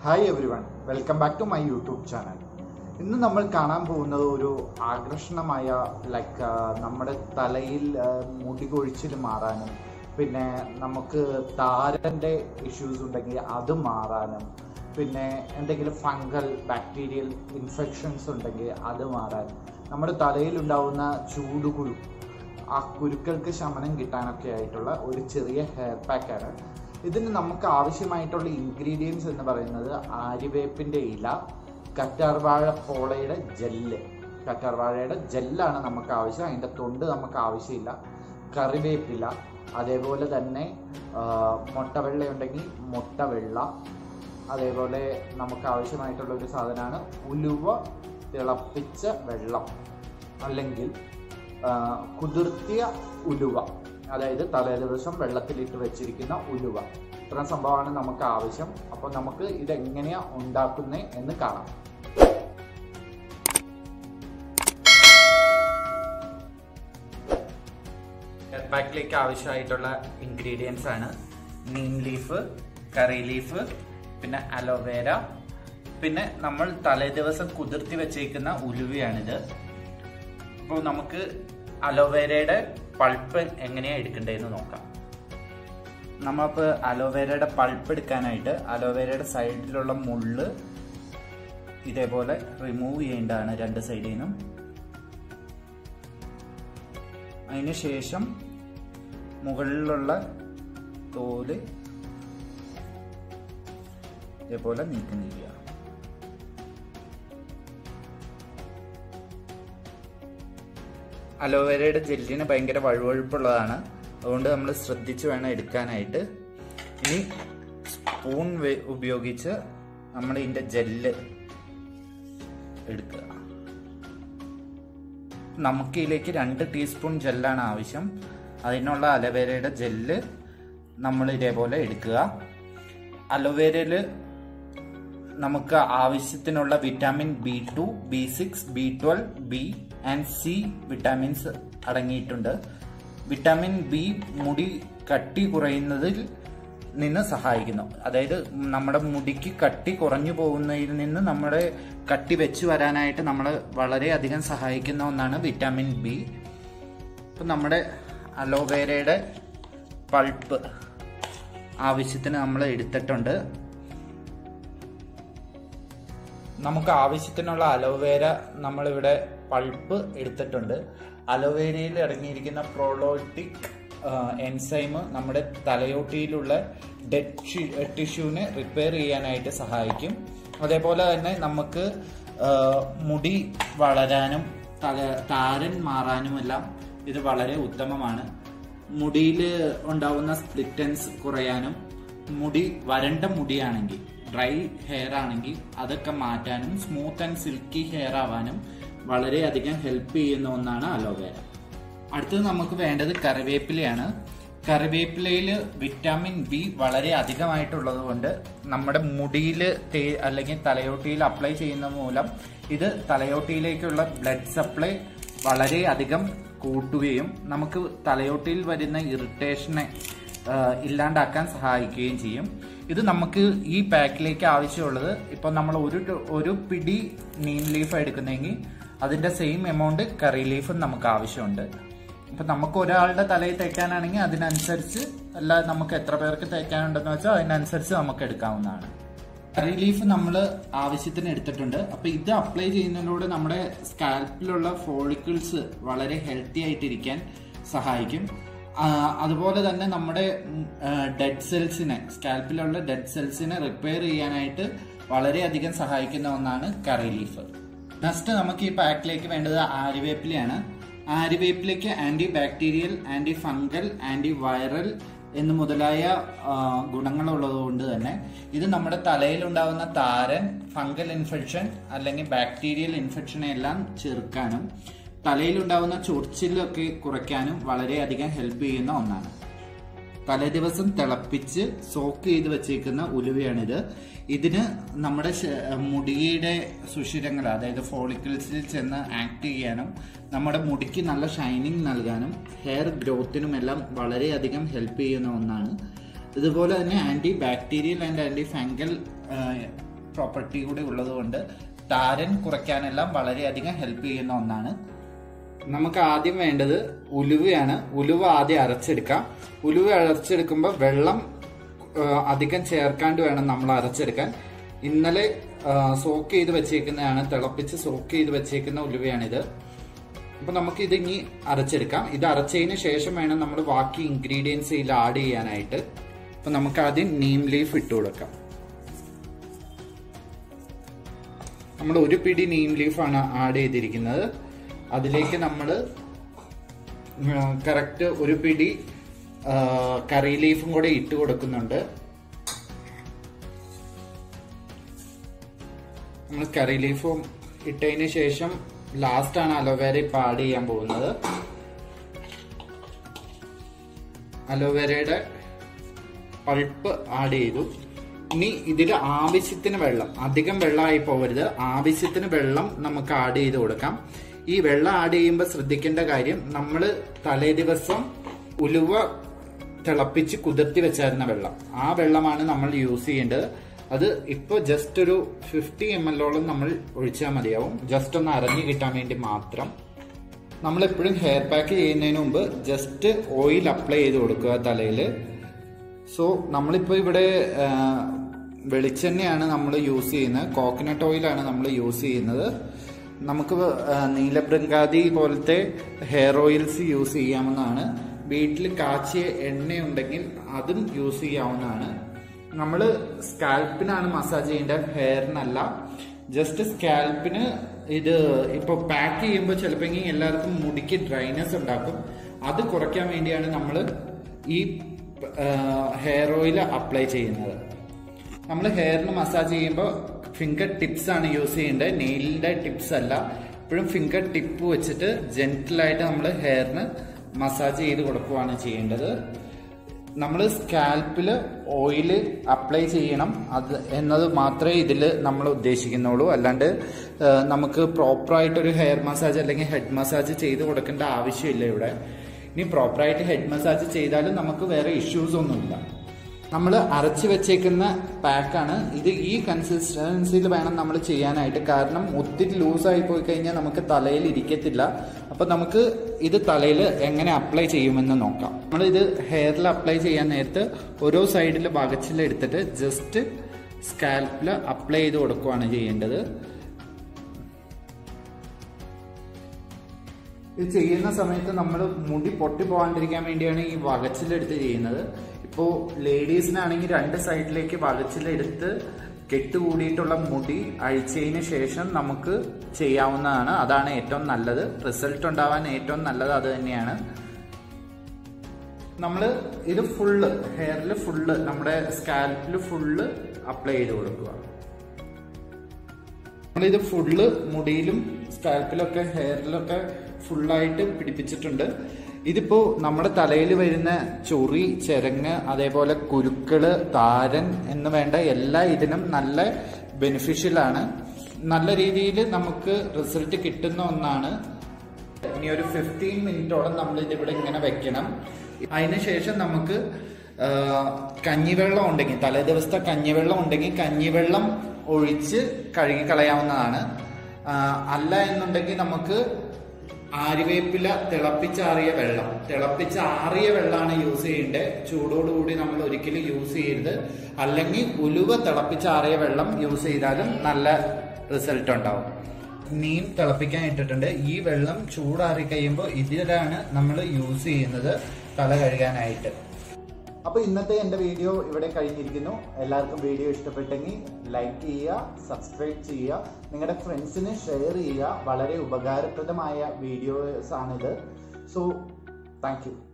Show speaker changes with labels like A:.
A: hi everyone welcome back to my YouTube channel ഇന്ന് നമ്മൾ കാണാൻ പോകുന്നത് ഒരു ആകർഷണമായ ലൈക്ക് നമ്മുടെ തലയിൽ ആ, മുടി കൊഴിച്ചിൽ മാറാനും പിന്നെ നമുക്ക് താരൻ്റെ ഇഷ്യൂസ് ഉണ്ടെങ്കിൽ അത് മാറാനും പിന്നെ എന്തെങ്കിലും ഫംഗൽ ബാക്ടീരിയൽ ഇൻഫെക്ഷൻസ് ഉണ്ടെങ്കിൽ അത് മാറാൻ നമ്മുടെ തലയിൽ ഉണ്ടാവുന്ന ചൂടുകുരു ആ കുരുക്കൾക്ക് ശമനം കിട്ടാനൊക്കെ ആയിട്ടുള്ള ഒരു ചെറിയ ഹെയർ പാക്കാണ് ഇതിന് നമുക്ക് ആവശ്യമായിട്ടുള്ള ഇൻഗ്രീഡിയൻസ് എന്ന് പറയുന്നത് ആര്യവേപ്പിൻ്റെ ഇല കറ്റാർവാഴ പോളയുടെ ജെല്ല് കറ്റാർവാഴയുടെ ജെല്ലാണ് നമുക്ക് ആവശ്യം അതിൻ്റെ തൊണ്ട് നമുക്ക് ആവശ്യമില്ല കറിവേപ്പില അതേപോലെ തന്നെ ആ, മുട്ടവെള്ള ഉണ്ടെങ്കിൽ മുട്ടവെള്ള അതേപോലെ നമുക്ക് ആവശ്യമായിട്ടുള്ള ഒരു സാധനമാണ് ഉലുവ തിളപ്പിച്ച വെള്ളം അല്ലെങ്കിൽ ആ, കുതിർത്തിയ ഉലുവ അതായത് തലേ ദിവസം വെള്ളത്തിലിട്ട് വെച്ചിരിക്കുന്ന ഉലുവ ഇത്രയും സംഭവമാണ് നമുക്ക് ആവശ്യം അപ്പോൾ നമുക്ക് ഇത് എങ്ങനെയാ ഉണ്ടാക്കുന്നത് എന്ന് കാണാം ഹെയർ പാക്കിലേക്ക് ആവശ്യമായിട്ടുള്ള ഇൻഗ്രീഡിയൻസ് ആണ് നീം ലീഫ് കറി ലീഫ് പിന്നെ അലോവേര പിന്നെ നമ്മൾ തലേ ദിവസം കുതിർത്തി വെച്ചേക്കുന്ന ഉലുവയാണിത് ഇപ്പോൾ നമുക്ക് അലോവേരയുടെ പൾപ്പ് എങ്ങനെയാണ് എടുക്കേണ്ടതെന്ന് നോക്കാം നമ്മളിപ്പോൾ അലോവേരയുടെ പൾപ്പ് എടുക്കാനായിട്ട് അലോവേരയുടെ സൈഡിലുള്ള മുള്ള് ഇതേപോലെ റിമൂവ് ചെയ്യേണ്ടതാണ് രണ്ട് സൈഡിൽ നിന്നും അതിന് ശേഷം മുകളിലുള്ള തോല് ഇതേപോലെ നീക്കം ചെയ്യുക അലോവേരയുടെ ജെല്ലിന് ഭയങ്കര വഴുവഴുപ്പുള്ളതാണ് അതുകൊണ്ട് നമ്മൾ ശ്രദ്ധിച്ച് വേണം എടുക്കാനായിട്ട് ഇനി സ്പൂൺ വെ- ഉപയോഗിച്ച് നമ്മൾ ഇതിൻ്റെ ജെല്ല് എടുക്കുക നമുക്ക് ഇതിലേക്ക് രണ്ട് ടീസ്പൂൺ ജെല്ലാണ് ആവശ്യം അതിനുള്ള അലോവേരയുടെ ജെല്ല് നമ്മൾ ഇതേപോലെ എടുക്കുക അലോവേരയിൽ നമുക്ക് ആവശ്യത്തിനുള്ള vitamin B two B six B twelve B and C vitamins അടങ്ങിയിട്ടുണ്ട് വിറ്റാമിൻ ബി മുടി കട്ടി കുറയുന്നതിൽ നിന്ന് സഹായിക്കുന്നു അതായത് നമ്മുടെ മുടിക്ക് കട്ടി കുറഞ്ഞു പോകുന്നതിൽ നിന്ന് നമ്മുടെ കട്ടി വെച്ച് വരാനായിട്ട് നമ്മളെ വളരെയധികം സഹായിക്കുന്ന ഒന്നാണ് വിറ്റാമിൻ ബി ഇപ്പം നമ്മുടെ അലോവേരയുടെ പൾപ്പ് ആവശ്യത്തിന് നമ്മൾ എടുത്തിട്ടുണ്ട് നമുക്ക് ആവശ്യത്തിനുള്ള അലോവേര നമ്മളിവിടെ പൾപ്പ് എടുത്തിട്ടുണ്ട് അലോവേരയിൽ അടങ്ങിയിരിക്കുന്ന പ്രോളോട്ടിക് എൻസൈം നമ്മുടെ തലയോട്ടിയിലുള്ള ഡെഡ് ടിഷ്യൂവിനെ റിപ്പയർ ചെയ്യാനായിട്ട് സഹായിക്കും അതേപോലെ തന്നെ നമുക്ക് ആ, മുടി വളരാനും തല താരൻ മാറാനുമെല്ലാം ഇത് വളരെ ഉത്തമമാണ് മുടിയിൽ ഉണ്ടാവുന്ന സ്പ്ലിറ്റൻസ് കുറയാനും മുടി വരണ്ട മുടിയാണെങ്കിൽ ഡ്രൈ ഹെയർ ആണെങ്കിൽ അതൊക്കെ മാറ്റാനും സ്മൂത്ത് ആൻഡ് സിൽക്കി ഹെയർ ആവാനും വളരെയധികം ഹെൽപ്പ് ചെയ്യുന്ന ഒന്നാണ് അലോവേര അടുത്തത് നമുക്ക് വേണ്ടത് കറിവേപ്പിലയാണ് കറിവേപ്പിലയിൽ വിറ്റാമിൻ ബി വളരെ അധികമായിട്ടുള്ളത് കൊണ്ട് നമ്മുടെ മുടിയിൽ തേ അല്ലെങ്കിൽ തലയോട്ടിയിൽ അപ്ലൈ ചെയ്യുന്ന മൂലം ഇത് തലയോട്ടിയിലേക്കുള്ള ബ്ലഡ് സപ്ലൈ വളരെ അധികം കൂട്ടുകയും നമുക്ക് തലയോട്ടിയിൽ വരുന്ന ഇറിറ്റേഷനെ ആഹ് ഇല്ലാണ്ടാക്കാൻ സഹായിക്കുകയും ചെയ്യും ഇത് നമുക്ക് ഈ പാക്കിലേക്ക് ആവശ്യമുള്ളത് ഇപ്പോൾ നമ്മൾ ഒരു ട- ഒരു പിടി നീം ലീഫ് എടുക്കുന്നെങ്കിൽ അതിന്റെ സെയിം എമൗണ്ട് കറി ലീഫും നമുക്ക് ആവശ്യമുണ്ട് ഇപ്പൊ നമുക്ക് ഒരാളുടെ തലയിൽ തേക്കാനാണെങ്കിൽ അതിനനുസരിച്ച് അല്ല നമുക്ക് എത്ര പേർക്ക് തേക്കാനുണ്ടെന്ന് വെച്ചാൽ അതിനനുസരിച്ച് നമുക്ക് എടുക്കാവുന്നതാണ് കറി ലീഫ് നമ്മൾ ആവശ്യത്തിന് എടുത്തിട്ടുണ്ട് അപ്പൊ ഇത് അപ്ലൈ ചെയ്യുന്നതിലൂടെ നമ്മുടെ സ്കാൽപ്പിലുള്ള ഫോളിക്കിൾസ് വളരെ ഹെൽത്തി ആയിട്ടിരിക്കാൻ സഹായിക്കും ആ, അതുപോലെ തന്നെ നമ്മുടെ ഡെഡ് സെൽസിനെ സ്കാൽപ്പിലുള്ള ഡെഡ് സെൽസിനെ റിപ്പയർ ചെയ്യാനായിട്ട് വളരെയധികം സഹായിക്കുന്ന ഒന്നാണ് കറി ലീഫ് നെക്സ്റ്റ് നമുക്ക് ഈ പാക്കിലേക്ക് വേണ്ടത് ആര്യവേപ്പിലയാണ് ആര്യവേപ്പിലയ്ക്ക് anti bacterial anti fungal anti viral എന്ന് മുതലായ ആ, ഗുണങ്ങളുള്ളത് കൊണ്ട് തന്നെ ഇത് നമ്മുടെ തലയിൽ ഉണ്ടാകുന്ന താരൻ ഫംഗൽ ഇൻഫെക്ഷൻ അല്ലെങ്കിൽ ബാക്ടീരിയൽ ഇൻഫെക്ഷനെ എല്ലാം ചെറുക്കാനും തലയിലുണ്ടാകുന്ന ചൊറിച്ചിലൊക്കെ കുറയ്ക്കാനും വളരെയധികം ഹെൽപ്പ് ചെയ്യുന്ന ഒന്നാണ് തലേ ദിവസം തിളപ്പിച്ച് സോക്ക് ചെയ്ത് വെച്ചേക്കുന്ന ഉലുവയാണിത് ഇതിന് നമ്മുടെ ശ- മുടിയുടെ സുഷിരങ്ങൾ അതായത് ഫോളിക്കിൾസിൽ ചെന്ന് ആക്ട് ചെയ്യാനും നമ്മുടെ മുടിക്ക് നല്ല ഷൈനിങ് നൽകാനും ഹെയർ ഗ്രോത്തിനും എല്ലാം വളരെയധികം ഹെൽപ്പ് ചെയ്യുന്ന ഒന്നാണ് ഇതുപോലെ തന്നെ anti bacterial and anti fungal property കൂടി ഉള്ളതുകൊണ്ട് താരൻ കുറയ്ക്കാനെല്ലാം വളരെയധികം ഹെൽപ്പ് ചെയ്യുന്ന ഒന്നാണ് നമുക്ക് ആദ്യം വേണ്ടത് ഉലുവയാണ് ഉലുവ ആദ്യം അരച്ചെടുക്കാം ഉലുവ അരച്ചെടുക്കുമ്പോൾ വെള്ളം ആ, അധികം ചേർക്കാണ്ട് വേണം നമ്മൾ അരച്ചെടുക്കാൻ ഇന്നലെ സോക്ക് ചെയ്ത് വെച്ചേക്കുന്നതാണ് തിളപ്പിച്ച് സോക്ക് ചെയ്ത് വെച്ചേക്കുന്ന ഉലുവയാണിത് അപ്പൊ നമുക്ക് ഇത് ഇനി അരച്ചെടുക്കാം ഇത് അരച്ചതിന് ശേഷം വേണം നമ്മൾ ബാക്കി ഇൻഗ്രീഡിയൻസ് ഇതിൽ ആഡ് ചെയ്യാനായിട്ട് അപ്പൊ നമുക്ക് ആദ്യം നീം ലീഫ് ഇട്ട് കൊടുക്കാം നമ്മൾ ഒരു പിടി നീം ലീഫാണ് ആഡ് ചെയ്തിരിക്കുന്നത് അതിലേക്ക് നമ്മൾ കറക്റ്റ് ഒരു പിടി ആ, കറി ലീഫും കൂടെ ഇട്ട് കൊടുക്കുന്നുണ്ട് നമ്മൾ കറി ലീഫും ഇട്ടതിന് ശേഷം ലാസ്റ്റ് ആണ് അലോവേര ഇപ്പൊ ആഡ് ചെയ്യാൻ പോകുന്നത് അലോവേരയുടെ പൾപ്പ് ആഡ് ചെയ്തു ഇനി ഇതിൽ ആവശ്യത്തിന് വെള്ളം അധികം വെള്ളമായി പോകരുത് ആവശ്യത്തിന് വെള്ളം നമുക്ക് ആഡ് ചെയ്ത് കൊടുക്കാം ഈ വെള്ളം ആഡ് ചെയ്യുമ്പോൾ ശ്രദ്ധിക്കേണ്ട കാര്യം നമ്മൾ തലേ ദിവസം ഉലുവ തിളപ്പിച്ച് കുതിർത്തി വെച്ചായിരുന്ന വെള്ളം ആ വെള്ളമാണ് നമ്മൾ യൂസ് ചെയ്യേണ്ടത് അത് ഇപ്പോൾ ജസ്റ്റ് ഒരു ഫിഫ്റ്റി എം എല്ലോളം നമ്മൾ ഒഴിച്ചാൽ മതിയാവും ജസ്റ്റ് ഒന്ന് അരഞ്ഞു കിട്ടാൻ വേണ്ടി മാത്രം നമ്മൾ എപ്പോഴും ഹെയർ പാക്ക് ചെയ്യുന്നതിന് മുമ്പ് ജസ്റ്റ് ഓയിൽ അപ്ലൈ ചെയ്ത് കൊടുക്കുക തലയിൽ സോ നമ്മളിപ്പോൾ ഇവിടെ ആ, വെളിച്ചെണ്ണയാണ് നമ്മൾ യൂസ് ചെയ്യുന്നത് കോക്കനട്ട് ഓയിലാണ് നമ്മൾ യൂസ് ചെയ്യുന്നത് നമുക്ക് ആ, നീലബൃങ്കാതി പോലത്തെ ഹെയർ ഓയിൽസ് യൂസ് ചെയ്യാവുന്നതാണ് വീട്ടിൽ കാച്ചിയ എണ്ണയുണ്ടെങ്കിൽ അതും യൂസ് ചെയ്യാവുന്നതാണ് നമ്മൾ സ്കാൽപ്പിനാണ് മസാജ് ചെയ്യേണ്ടത് ഹെയറിനല്ല ജസ്റ്റ് സ്കാൽപ്പിന് ഇത് ഇപ്പൊ പാക്ക് ചെയ്യുമ്പോൾ ചിലപ്പോൾ എല്ലാവർക്കും മുടിക്ക് ഡ്രൈനെസ് ഉണ്ടാക്കും അത് കുറയ്ക്കാൻ വേണ്ടിയാണ് നമ്മൾ ഈ ഹെയർ ഓയിൽ അപ്ലൈ ചെയ്യുന്നത് നമ്മൾ ഹെയറിന് മസാജ് ചെയ്യുമ്പോൾ ഫിംഗർ ടിപ്സ് ആണ് യൂസ് ചെയ്യേണ്ടത് നെയിലിന്റെ ടിപ്സ് അല്ല ഇപ്പോഴും ഫിംഗർ ടിപ്പ് വെച്ചിട്ട് ജെന്റിലായിട്ട് നമ്മൾ ഹെയറിന് മസാജ് ചെയ്ത് കൊടുക്കുകയാണ് ചെയ്യേണ്ടത് നമ്മൾ സ്കാൽപ്പിൽ ഓയിൽ അപ്ലൈ ചെയ്യണം അത് എന്നത് മാത്രമേ ഇതിൽ നമ്മൾ ഉദ്ദേശിക്കുന്നുള്ളൂ അല്ലാണ്ട് ആ, നമുക്ക് പ്രോപ്പറായിട്ടൊരു ഹെയർ മസാജ് അല്ലെങ്കിൽ ഹെഡ് മസാജ് ചെയ്ത് കൊടുക്കേണ്ട ആവശ്യമില്ല ഇവിടെ ഇനി പ്രോപ്പറായിട്ട് ഹെഡ് മസാജ് ചെയ്താലും നമുക്ക് വേറെ ഇഷ്യൂസ് ഒന്നുമില്ല നമ്മൾ അരച്ച് വെച്ചേക്കുന്ന പാക്കാണ് ഇത് ഈ കൺസിസ്റ്റൻസിയിൽ വേണം നമ്മൾ ചെയ്യാനായിട്ട് കാരണം ഒത്തിരി ലൂസായി പോയി കഴിഞ്ഞാൽ നമുക്ക് തലയിൽ ഇരിക്കത്തില്ല അപ്പൊ നമുക്ക് ഇത് തലയിൽ എങ്ങനെ അപ്ലൈ ചെയ്യുമെന്ന് നോക്കാം നമ്മൾ ഇത് ഹെയറിൽ അപ്ലൈ ചെയ്യാൻ നേരത്ത് ഓരോ സൈഡിൽ വകച്ചിലെടുത്തിട്ട് ജസ്റ്റ് സ്കാൽപ്പിൽ അപ്ലൈ ചെയ്ത് കൊടുക്കുകയാണ് ചെയ്യേണ്ടത് ഇത് ചെയ്യുന്ന സമയത്ത് നമ്മൾ മുടി പൊട്ടി പോകാണ്ടിരിക്കാൻ വേണ്ടിയാണ് ഈ വകച്ചിലെടുത്ത് ചെയ്യുന്നത് ഇപ്പോൾ ലേഡീസിനാണെങ്കിൽ രണ്ട് സൈഡിലേക്ക് വകച്ചിലെടുത്ത് കെട്ടുകൂടിയിട്ടുള്ള മുടി അഴിച്ചതിന് ശേഷം നമുക്ക് ചെയ്യാവുന്നതാണ് അതാണ് ഏറ്റവും നല്ലത് റിസൾട്ട് ഉണ്ടാവാൻ ഏറ്റവും നല്ലത് അത് തന്നെയാണ് നമ്മൾ ഇത് ഫുള്ള് ഹെയറിൽ ഫുള്ള് നമ്മുടെ സ്കാൽപ്പിൽ ഫുള്ള് അപ്ലൈ ചെയ്ത് കൊടുക്കുക നമ്മളിത് ഫുള്ള് മുടിയിലും സ്കാൽപ്പിലൊക്കെ ഹെയറിലൊക്കെ ഫുള്ളായിട്ട് പിടിപ്പിച്ചിട്ടുണ്ട് ഇതിപ്പോ നമ്മുടെ തലയിൽ വരുന്ന ചൊറി ചെരങ്ങ് അതേപോലെ കുരുക്കള് താരൻ എന്ന് വേണ്ട എല്ലാ ഇതിനും നല്ല ബെനിഫിഷ്യൽ ആണ് നല്ല രീതിയിൽ നമുക്ക് റിസൾട്ട് കിട്ടുന്ന ഒന്നാണ് ഇനി ഒരു ഫിഫ്റ്റീൻ മിനിറ്റോളം നമ്മൾ ഇതിവിടെ ഇങ്ങനെ വെക്കണം അതിനുശേഷം നമുക്ക് ആ, കഞ്ഞിവെള്ളം ഉണ്ടെങ്കിൽ തലേ ദിവസത്തെ കഞ്ഞിവെള്ളം ഉണ്ടെങ്കിൽ കഞ്ഞിവെള്ളം ഒഴിച്ച് കഴുകി കളയാവുന്നതാണ് ആ, അല്ല എന്നുണ്ടെങ്കിൽ നമുക്ക് ആര്യവേപ്പില തിളപ്പിച്ചാറിയ വെള്ളം തിളപ്പിച്ചാറിയ വെള്ളമാണ് യൂസ് ചെയ്യേണ്ടത് ചൂടോടുകൂടി നമ്മൾ ഒരിക്കലും യൂസ് ചെയ്യരുത് അല്ലെങ്കിൽ ഉലുവ തിളപ്പിച്ചാറിയ വെള്ളം യൂസ് ചെയ്താലും നല്ല റിസൾട്ട് ഉണ്ടാവും നീം തിളപ്പിക്കാൻ ഇട്ടിട്ടുണ്ട് ഈ വെള്ളം ചൂടാറി കഴിയുമ്പോൾ ഇതിലാണ് നമ്മൾ യൂസ് ചെയ്യുന്നത് തല കഴുകാനായിട്ട് അപ്പൊ ഇന്നത്തെ എന്റെ വീഡിയോ ഇവിടെ കഴിഞ്ഞിരിക്കുന്നു എല്ലാവർക്കും വീഡിയോ ഇഷ്ടപ്പെട്ടെങ്കിൽ ലൈക്ക് ചെയ്യുക സബ്സ്ക്രൈബ് ചെയ്യുക നിങ്ങളുടെ ഫ്രണ്ട്സിന് ഷെയർ ചെയ്യുക വളരെ ഉപകാരപ്രദമായ വീഡിയോസ് ആണിത് സോ താങ്ക് യു